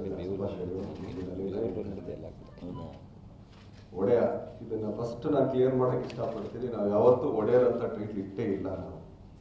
ಒಡೆಯ ಇದನ್ನ ಫಸ್ಟ್ ನಾನು ಕ್ಲಿಯರ್ ಮಾಡಕ್ಕೆ ಇಷ್ಟಪಡ್ತೀನಿ ನಾವು ಯಾವತ್ತೂ ಒಡೆಯರ್ ಅಂತ ಟ್ರೀಟ್ ಇಟ್ಟೇ ಇಲ್ಲ ನಾವು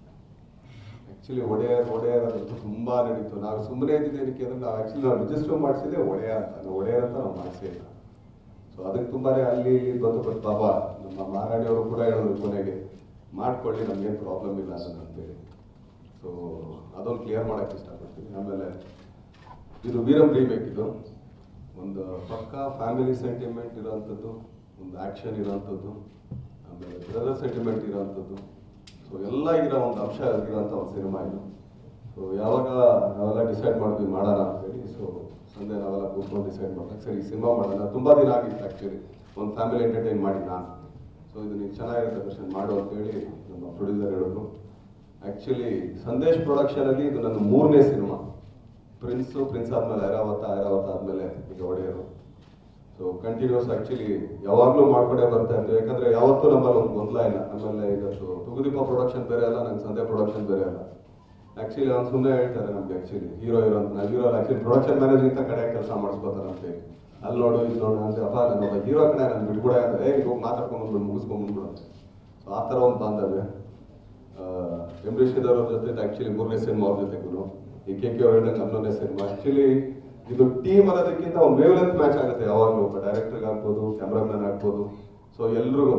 ಆಕ್ಚುಲಿ ಒಡೆಯರ್ ಒಡೆಯರ್ ಅಂತ ತುಂಬಾ ನಡೀತು ನಾವು ಸುಮ್ಮನೆ ಇದ್ದಿದ್ದೇನಕ್ಕೆ ಅಂದ್ರೆ ನಾವು ಆಕ್ಚುಲಿ ನಾವು ರಿಜಿಸ್ಟರ್ ಮಾಡಿಸಿದೆ ಒಡೆಯ ಅಂತ ನಾವು ಒಡೆಯರ್ ಅಂತ ನಾವು ಮಾಡಿಸೇ ಇಲ್ಲ ಸೊ ಅದಕ್ಕೆ ತುಂಬಾನೇ ಅಲ್ಲಿ ಇಲ್ಲಿ ಬಂದು ಬಂದು ಪಾಪ ನಮ್ಮ ಮಹಾರಾಣಿಯವರು ಕೂಡ ಹೇಳಿದ್ರು ಕೊನೆಗೆ ಮಾಡ್ಕೊಳ್ಳಿ ನಮ್ಗೇನು ಪ್ರಾಬ್ಲಮ್ ಇಲ್ಲ ಅದನ್ನ ಅಂತೇಳಿ ಸೊ ಅದೊಂದು ಕ್ಲಿಯರ್ ಮಾಡಕ್ಕೆ ಇಷ್ಟಪಡ್ತೀನಿ ಆಮೇಲೆ ಇದು ವೀರಂ ರೀಮೇಕ್ ಇದು ಒಂದು ಪಕ್ಕ ಫ್ಯಾಮಿಲಿ ಸೆಂಟಿಮೆಂಟ್ ಇರೋವಂಥದ್ದು ಒಂದು ಆಕ್ಷನ್ ಇರೋವಂಥದ್ದು ಆಮೇಲೆ ಬ್ರದರ್ ಸೆಂಟಿಮೆಂಟ್ ಇರೋವಂಥದ್ದು ಸೊ ಎಲ್ಲ ಇರೋ ಒಂದು ಅಂಶ ಇರೋಂಥ ಒಂದು ಸಿನಿಮಾ ಇದು ಸೊ ಯಾವಾಗ ನಾವೆಲ್ಲ ಡಿಸೈಡ್ ಮಾಡಿದ್ವಿ ಮಾಡೋಣ ಅಂತೇಳಿ ಸೊ ಸಂಜೆ ನಾವೆಲ್ಲ ಕೂತ್ಕೊಂಡು ಡಿಸೈಡ್ ಮಾಡಿದಾಗ ಸರಿ ಸಿನಿಮಾ ಮಾಡೋಣ ತುಂಬ ದಿನ ಆಗಿತ್ತು ಆ್ಯಕ್ಚುಲಿ ಒಂದು ಫ್ಯಾಮಿಲಿ ಎಂಟರ್ಟೈನ್ ಮಾಡಿ ನಾನು ಸೊ ಇದು ನೀನು ಚೆನ್ನಾಗಿರುತ್ತೆ ದರ್ಶನ್ ಮಾಡು ಅಂತೇಳಿ ನಮ್ಮ ಪ್ರೊಡ್ಯೂಸರ್ ಹೇಳಿದ್ರು ಆ್ಯಕ್ಚುಲಿ ಸಂದೇಶ್ ಪ್ರೊಡಕ್ಷನಲ್ಲಿ ಇದು ನನ್ನ ಮೂರನೇ ಸಿನಿಮಾ ಪ್ರಿನ್ಸು ಪ್ರಿನ್ಸ್ ಆದ್ಮೇಲೆ ಐರಾವತ ಐರಾವತ ಆದ್ಮೇಲೆ ಈಗ ಒಡೆಯರು ಸೊ ಕಂಟಿನ್ಯೂಸ್ ಆಕ್ಚುಲಿ ಯಾವಾಗಲೂ ಮಾಡ್ಕೊಂಡೇ ಬರ್ತಾ ಇರ್ತೀವಿ ಯಾಕಂದ್ರೆ ಯಾವತ್ತೂ ನಮ್ಮಲ್ಲಿ ಒಂದು ಗೊಂದಲ ಇಲ್ಲ ಆಮೇಲೆ ಇವತ್ತು ತುಗುದೀಪ ಪ್ರೊಡಕ್ಷನ್ ಬೇರೆ ಅಲ್ಲ ನಂಗೆ ಸಂಧ್ಯಾ ಪ್ರೊಡಕ್ಷನ್ ಬೇರೆ ಅಲ್ಲ ಆಕ್ಚುಲಿ ಅವ್ನು ಸುಮ್ಮನೆ ಹೇಳ್ತಾರೆ ನಮ್ಗೆ ಆಕ್ಚುಲಿ ಹೀರೋ ಹೀರೋ ಅಂತ ನಾವು ಹೀರೋ ಆಕ್ಚುಲಿ ಪ್ರೊಡಕ್ಷನ್ ಮ್ಯಾನೇಜರ್ ಇಂತ ಕಡೆ ಕೆಲಸ ಮಾಡಿಸ್ಕೋತಾರೆ ಅಂತ ಹೇಳಿ ಅಲ್ಲಿ ನೋಡು ಇದು ನೋಡು ಅಂತ ಅಪ್ಪ ನಾನು ಒಬ್ಬ ಹೀರೋ ಕಡೆ ನಾನು ಬಿಟ್ಬಿಡ ಅಂದ್ರೆ ಏ ಹೋಗಿ ಮಾತಾಡ್ಕೊಂಡ್ಬಂದ್ಬಿಡು ಮುಗಿಸ್ಕೊಂಡ್ಬಂದ್ಬಿಡು ಅಂತ ಸೊ ಆ ಥರ ಒಂದು ಬಾಂಧವ್ಯ ಅಂಬರೀಷ್ ಅವ್ರ ಜೊತೆ ಆಕ್ಚುಲಿ ಮೂರನೇ ಸಿನಿಮಾ ಅವ್ರ ಜೊತೆಗೂ ಈ ಕೆ ಕೆ ಅವ್ರ ಹೇಳಿದಂಗೆ ಹನ್ನೊಂದನೇ ಸಿನಿಮಾ ಆಕ್ಚುಲಿ ಇದು ಟೀಮ್ ಅನ್ನೋದಕ್ಕಿಂತ ಒಂದು ವೇವ್ ಲೆಂತ್ ಮ್ಯಾಚ್ ಆಗುತ್ತೆ ಯಾವಾಗಲೂ ಒಬ್ಬ ಡೈರೆಕ್ಟರ್ಗೆ ಆಗ್ಬೋದು ಕ್ಯಾಮ್ರಾಮನ್ ಆಗ್ಬೋದು ಸೊ ಎಲ್ರಿಗೂ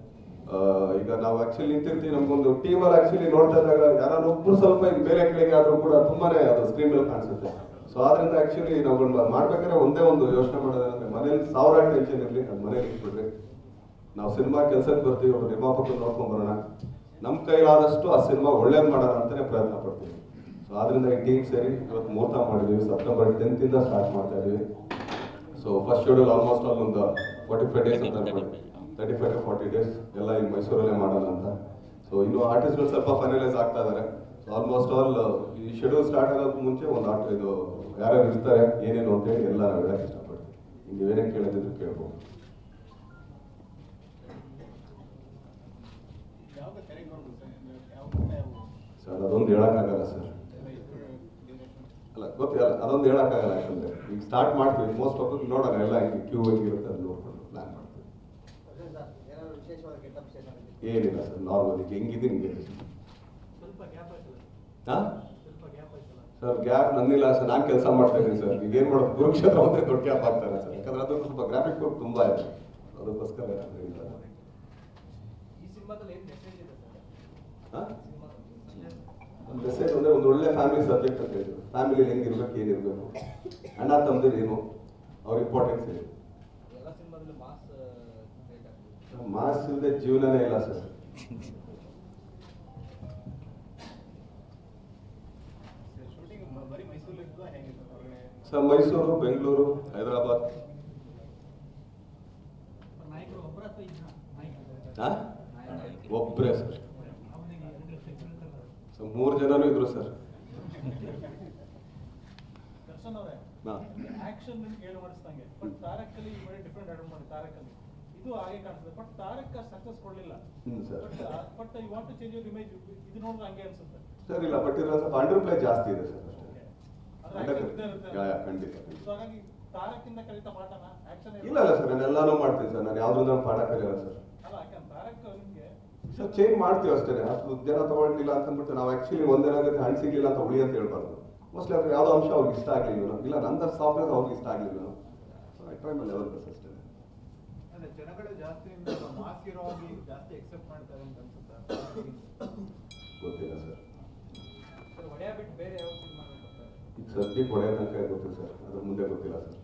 ಈಗ ನಾವು ಆಕ್ಚುಲಿ ನಿಂತಿರ್ತೀವಿ ನಮ್ಗೊಂದು ಟೀಮಲ್ಲಿ ಆಕ್ಚುಲಿ ನೋಡ್ತಾ ಇದ್ದಾಗ ಯಾರು ಒಬ್ರು ಸ್ವಲ್ಪ ಹಿಂಗ್ ಬೇರೆ ಕೆಳಗೆ ಆದ್ರೂ ಕೂಡ ತುಂಬಾನೇ ಅದು ಸ್ಕ್ರೀನ್ ಮೇಲೆ ಕಾಣಿಸುತ್ತೆ ಸೊ ಆದ್ರಿಂದ ಆಕ್ಚುಲಿ ನಾವು ಮಾಡ್ಬೇಕಾದ್ರೆ ಒಂದೇ ಒಂದು ಯೋಚನೆ ಮಾಡೋದಂದ್ರೆ ಮನೇಲಿ ಸಾವಿರ ಟೆನ್ಷನ್ ಇರಲಿ ಅದು ಮನೇಲಿ ಇಟ್ಬಿಡ್ರಿ ನಾವು ಸಿನಿಮಾ ಕೆಲ್ಸಕ್ಕೆ ಬರ್ತೀವಿ ಒಬ್ಬ ನಿರ್ಮಾಪಕರು ನೋಡ್ಕೊಂಡ್ ಬರೋಣ ನಮ್ಮ ಕೈಲಾದಷ್ಟು ಆ ಸಿನಿಮಾ ಒಳ್ಳೇದ್ ಮಾಡೋಣ ಅಂತಾನೆ ಪ್ರಯತ್ನ ಪಡ್ತೀವಿ ಸೊ ಆದ್ರಿಂದ ಈ ಟೀಮ್ ಸೇರಿ ಇವತ್ತು ಮುಹೂರ್ತ ಮಾಡಿದೀವಿ ಸೆಪ್ಟೆಂಬರ್ ಟೆಂತ್ ಇಂದ ಸ್ಟಾರ್ಟ್ ಮಾಡ್ತಾ ಇದೀವಿ so first schedule almost all ಒಂದು ಫಾರ್ಟಿ ಫೈವ್ ಡೇಸ್ ಅಂತ ಅನ್ಕೊಳ್ಳಿ thirty five to forty days ಎಲ್ಲ ಇಲ್ಲಿ ಮೈಸೂರಲ್ಲೇ ಮಾಡೋಣ ಅಂತ ಸೊ ಇನ್ನು ಆರ್ಟಿಸ್ಟ್ಗಳು ಸ್ವಲ್ಪ ಫೈನಲೈಸ್ ಆಗ್ತಾ ಇದಾರೆ ಸೊ ಆಲ್ಮೋಸ್ಟ್ ಆಲ್ ಈ ಶೆಡ್ಯೂಲ್ ಸ್ಟಾರ್ಟ್ ಆಗೋದಕ್ಕೆ ಮುಂಚೆ ಒಂದು ಆರ್ಟ್ ಇದು ಯಾರ್ಯಾರು ಇರ್ತಾರೆ ಏನೇನು ಅಂತೇಳಿ ಎಲ್ಲ ನಾವು ಹೇಳಕ್ ಇಷ್ಟಪಡ್ತೀವಿ ನೀವು ಏನೇ ಕೇಳೋದಿದ್ರು ಕೇಳ್ಬೋದು ಯಾವ್ದು ಕರೆಕ್ಟ್ ಮಾಡ್ಬೋದು ಸರ್ ಯಾವ ಯಾವ ಸರ್ ಅದೊಂದು ಹೇಳಕ್ಕಾಗಲ್ಲ ಸರ್ ಅಲ್ಲ ಗೊತ್ತಿಲ್ಲ ಅದೊಂದು ಹೇಳಕ್ಕಾಗಲ್ಲ ಯಾಕಂದ್ರೆ ಈಗ ಸ್ಟಾರ್ಟ್ ಮಾಡ್ತೀವಿ ಮೋಸ್ಟ್ ಆಫ್ ನೋಡೋಣ ಎಲ್ಲ ಕ್ಯೂ ಹೆಂಗಿರುತ್ತೆ ಅದು ನೋಡ್ಕೊಂಡು ಪ್ಲಾನ್ ಮಾಡ್ತೀವಿ ಏನಾದ್ರು ವಿಶೇಷವಾದ ಗೆಟಪ್ಸ್ ಏನಾದ್ರು ಏನಿಲ್ಲ ಸರ್ ನಾರ್ಮಲ್ ಈಗ ಹೆಂಗಿದೆ ಹಿಂಗೆ ಸ್ವಲ್ಪ ಗ್ಯಾಪ್ ಆಯ್ತಲ್ಲ ಹಾ ಸ್ವಲ್ಪ ಗ್ಯಾಪ್ ಆಯ್ತಲ್ಲ ಸರ್ ಗ್ಯಾಪ್ ನನ್ನಿಲ್ಲ ಸರ್ ನಾನು ಕೆಲಸ ಮಾಡ್ತಾ ಇದ್ದೀನಿ ಸರ್ ಈಗ ಏನ್ ಮಾಡೋದು ಕುರುಕ್ಷೇತ್ರ ಒಂದೇ ದೊಡ್ಡ ಗ್ಯಾಪ್ ಆಗ್ತಾರೆ ಸರ್ ಯಾಕಂದ್ರೆ ಅದು ಸ್ವಲ್ಪ ಗ್ರಾಫಿಕ್ ವರ್ಕ್ ತುಂಬಾ ಇದೆ ಅದಕ್ಕೋಸ್ಕರ ಏನಿಲ್ಲ. ಈ ಸಿನಿಮಾದಲ್ಲಿ ಏನು ಮೆಸೇಜ್ ಇದೆ ಸರ್ ಹಾ? ಸಿನಿಮಾದಲ್ಲಿ ಒಂದು ಮೆಸೇಜ್ ಅಂದ್ರೆ ಒಂದು ಒಳ್ಳೆ ಫ್ಯಾಮಿಲಿ ಸಬ್ಜೆಕ್ಟ್ ಅಂತ ಹೇಳಿದ್ರು ಫ್ಯಾಮಿಲಿ ಹೆಂಗಿರ್ಬೇಕು ಏನಿರ್ಬೇಕು ಅಣ್ಣ ತಮ್ಮದಿರು ಏನು ಅವ್ರ ಇಂಪಾರ್ಟೆನ್ಸ್ ಏನು ಎಲ್ಲ ಸಿನಿಮಾದಲ್ಲಿ ಮಾಸ್ ಬೇಕಾಗ್ತದೆ ಮಾಸ್ ಇಲ್ಲದೆ ಜೀವನನೇ ಇಲ್ಲ ಸರ್ ಶೂಟಿಂಗ್ ಬರೀ ಮೈಸೂರಲ್ಲಿ ಇರ್ತದ ಹೆಂಗೆ ಸರ್ ಹೊರಗಡೆ ಸರ್ ಮೈಸೂರು ಬೆಂಗಳೂರು ಹೈದರಾಬಾದ್ ನಾಯಕರು ಒಬ್ಬರ ಅಥವಾ ಇಬ್ಬರ ನಾಯಕರು ಹಾ? ಒಬ್ರೇ ಸರ್ ಅವನಿಗೆ ಎರಡು ಸೆಕ್ಯೂರಿಟಿ ಸೊ ಮೂರು ಜನನೂ ಇದ್ರು ಸರ್ ದರ್ಶನ್ ಅವರೇ ಹಾ. ಆಕ್ಷನ್ ಹೇಳಿ ಮಾಡಿಸ್ದಂಗೆ ಬಟ್ ತಾರಕಲ್ಲಿ ಬರೀ ಡಿಫ್ರೆಂಟ್ ಆರ್ಡರ್ ಮಾಡಿ ತಾರಕಲ್ಲಿ ಇದು ಹಾಗೆ ಕಾಣಿಸ್ತದೆ ಬಟ್ ತಾರಕ್ ಸಕ್ಸಸ್ ಕೊಡ್ಲಿಲ್ಲ hmm sir but you want to change your image ಇದು ನೋಡಿದ್ರೆ ಹಂಗೆ ಅನ್ಸುತ್ತೆ ಸರ್ ಇಲ್ಲ ಬಟ್ ಇದ್ರ ಸ್ವಲ್ಪ ಅಂಡರ್ ಪ್ಲೇ ಜಾಸ್ತಿ ಇದೆ ಸರ್ ಅಷ್ಟೇ ಅದ್ರ Under- action ಇದ್ದೇ ಇರುತ್ತೆ. ಯಾ, ಯಾ, ಖಂಡಿತ ಖಂಡಿತ. So ಹಾಗಾಗಿ ತಾರಕ್ಕಿಂತ ಕಲಿತ ಪಾಠನ ಆಕ್ಷನ್ ಇಲ್ಲ ಇಲ್ಲ ಸರ್ ನಾನು ಎಲ್ಲಾನು ಮಾಡ್ತೀನಿ ಸರ್ ನಾನು ಯಾವ್ದ್ರಿಂದ ಪಾಠ ಕಲಿಯಲ್ಲ ಸರ್ ಅಲ್ಲ ಯಾಕಂದ್ರೆ ತಾರಕ್ ನಿಮ್ಗೆ ಸರ್ ಚೇಂಜ್ ಮಾಡ್ತೀವಿ ಅಷ್ಟೇ ಹತ್ತು ಜನ ತಗೊಳ್ಳಿಲ್ಲ ಅಂತ ಅಂದ್ಬಿಟ್ಟು ನಾವು ಆಕ್ಚುಲಿ ಒಂದೇನಾಗುತ್ತೆ ಹಣ್ಣು ಸಿಗ್ಲಿಲ್ಲ ಅಂತ ಉಳಿ ಅಂತ ಹೇಳ್ಬಾರ್ದು ಮೋಸ್ಟ್ಲಿ ಅದ್ರ ಯಾವ್ದೋ ಅಂಶ ಅವ್ರಿಗೆ ಇಷ್ಟ ಆಗ್ಲಿಲ್ಲ ಇಲ್ಲ ನಂದ ಸಾಫ್ಟ್ವೇರ್ ಅವ್ರಿಗೆ ಇಷ್ಟ ಆಗ್ಲಿಲ್ಲ I try my level best ಅಷ್ಟೇ ಅಂದ್ರೆ ಜನಗಳು ಜಾಸ್ತಿ ಮಾಸ್ ಹೀರೋ ಆಗಿ ಜಾಸ್ತಿ ಎಕ್ಸೆಪ್ಟ್ ಮಾಡ್ತಾರೆ ಅಂತ ಅನ್ಸುತ್ತಾ ಗೊತ್ತಿಲ್ಲ ಸರ್ ಸರ್ ಒಡೆಯ ಬಿಟ್ಟು ಬೇರೆ ಯಾವ ಸಿನಿಮಾ ಗೊತ್ತಾರೆ ಈಗ ಸದ್ಯಕ್ಕೆ ಹೊಡೆಯೋ ತನಕ ಗೊತ್ತಿಲ್ಲ ಸರ್ ಅದ್ರ ಮುಂದೆ ಗೊತ್ತಿಲ್ಲ ಸರ್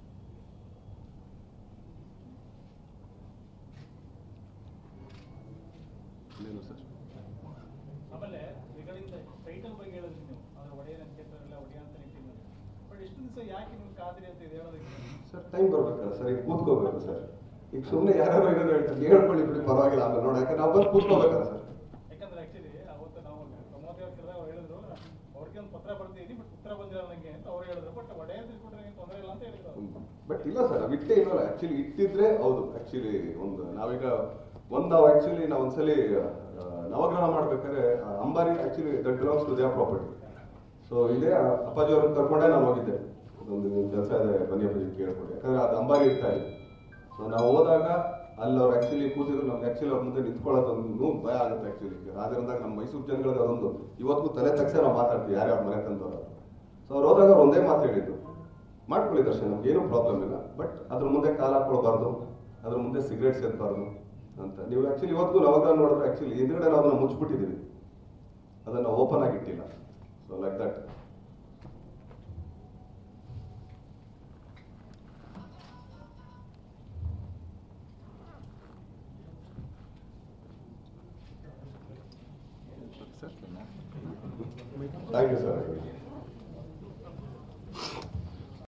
ಇನ್ನೇನು ಸರ್ ಆಮೇಲೆ ರಿಗಾರ್ಡಿಂಗ್ ಟೈಟಲ್ ಬಗ್ಗೆ ಹೇಳಿದ್ರಿ ನೀವು ಅದ್ರ ಒಡೆಯ ನಕ್ಷತ್ರಲ್ಲ ಒಡೆಯ ಅಂತ ನಿಂತಿಲ್ಲ ಬಟ್ ಎಷ್ಟು ದಿವಸ ಯಾಕೆ ನೀವು ಕಾದ್ರಿ ಅಂತ ಇದು ಹೇಳೋದಕ್ಕೆ ಸರ್ ಟೈಮ್ ಬರ್ಬೇಕಲ್ಲ ಸರ್ ಈಗ ಕೂತ್ಕೋಬೇಕು ಸರ್ ಈಗ ಸುಮ್ಮನೆ ಯಾರು ಇರೋದು ಹೇಳ್ತಾರೆ ಹೇಳ್ಕೊಳ್ಳಿ ಬಿಡಿ ಪರವಾಗಿಲ್ಲ ಆಮೇಲೆ ನೋಡಿ ಯಾಕಂದ್ರೆ ನಾವು ಬಂದು ಕೂತ್ಕೋಬೇಕಲ್ಲ ಸರ್ ಯಾಕಂದ್ರೆ ಆಕ್ಚುಲಿ ಅವತ್ತು ನಾವು ಪ್ರಮೋದ್ ಅವ್ರು ಕೇಳಿದಾಗ ಅವ್ರು ಹೇಳಿದ್ರು ಅವ್ರಿಗೆ ಒಂದು ಪತ್ರ ಬರ್ತಿದ್ದೀನಿ ಬಟ್ ಉತ್ತರ ಬಂದಿಲ್ಲ ನನಗೆ ಅಂತ ಅವ್ರು ಹೇಳಿದ್ರು ಬಟ್ ಒಡೆಯ ತಿಳ್ಕೊಂಡ್ರೆ ಏನು ತೊಂದರೆ ಇಲ್ಲ ಅಂತ ಹೇಳಿದ್ರು ಅವ್ರು. ಬಟ್ ಇಲ್ಲ ಸರ್ ನಾವು ಇಟ್ಟೇ ಇಲ್ವಲ್ಲ ಆಕ್ಚುಲಿ ಇಟ್ಟಿದ್ರೆ ಹೌದು ಆಕ್ಚುಲಿ ಒಂದು ನಾವೀಗ ಒಂದು ನಾವು ಆಕ್ಚುಲಿ ನಾವು ಒಂದ್ಸಲಿ ಆ, ನವಗ್ರಹ ಮಾಡ್ಬೇಕಾದ್ರೆ ಆ, Ambari actually that belongs to their property so ಇದೇ ಅಪ್ಪಾಜಿ ಅವ್ರನ್ನ ಕರ್ಕೊಂಡೇ ನಾನು ಹೋಗಿದ್ದೆ ಒಂದು ನಿಮ್ಮ ಕೆಲಸ ಇದೆ ಬನ್ನಿ ಅಪ್ಪಾಜಿ ಕೇಳ್ಕೊಡಿ ಯಾಕಂದ್ರೆ ಅದು ಅಂಬಾರಿ ಇರ್ತಾ ಇದೆ ಸೊ ನಾವು ಹೋದಾಗ ಅಲ್ಲಿ ಅವ್ರು ಆ್ಯಕ್ಚುಲಿ ಕೂತಿದ್ರು ನಮ್ಗೆ ಆ್ಯಕ್ಚುಲಿ ಅವ್ರ ಮುಂದೆ ನಿಂತ್ಕೊಳ್ಳೋದೊಂದು ಭಯ ಆಗುತ್ತೆ ಆ್ಯಕ್ಚುಲಿ ರಾಜರಂದಾಗ ನಮ್ಮ ಮೈಸೂರು ಜನಗಳಿಗೆ ಅದೊಂದು ಇವತ್ತಿಗೂ ತಲೆ ತಕ್ಷಣ ನಾವು ಮಾತಾಡ್ತೀವಿ ಯಾರ್ಯಾರ ಮನೆ ತಂದವರು ಸೊ ಅವ್ರು ಹೋದಾಗ ಅವ್ರು ಒಂದೇ ಮಾತು ಹೇಳಿದ್ದು ಮಾಡ್ಕೊಳ್ಳಿ ದರ್ಶನ್ ನಮ್ಗೆ ಏನೂ ಪ್ರಾಬ್ಲಮ್ ಇಲ್ಲ ಬಟ್ ಅದ್ರ ಮುಂದೆ ಕಾಲು ಹಾಕೊಳ್ಬಾರ್ದು ಅದ್ರ ಮುಂದೆ ಸಿಗರೇಟ್ ಸೇರ್ಬಾರ್ದು ಅಂತ ನೀವು ಆ್ಯಕ್ಚುಲಿ ಇವತ್ತಿಗೂ ನವಾಗ ನೋಡಿದ್ರೆ ಆ್ಯಕ್ಚುಲಿ ಎದುರುಗಡೆ ನಾವು ಅದನ್ನು ಮುಚ್ಚಿಬಿಟ್ಟಿದ್ದೀವಿ ಅದನ್ನು ಓಪನ್ ಆಗಿಟ್ಟಿಲ್ಲ so like that thank you sir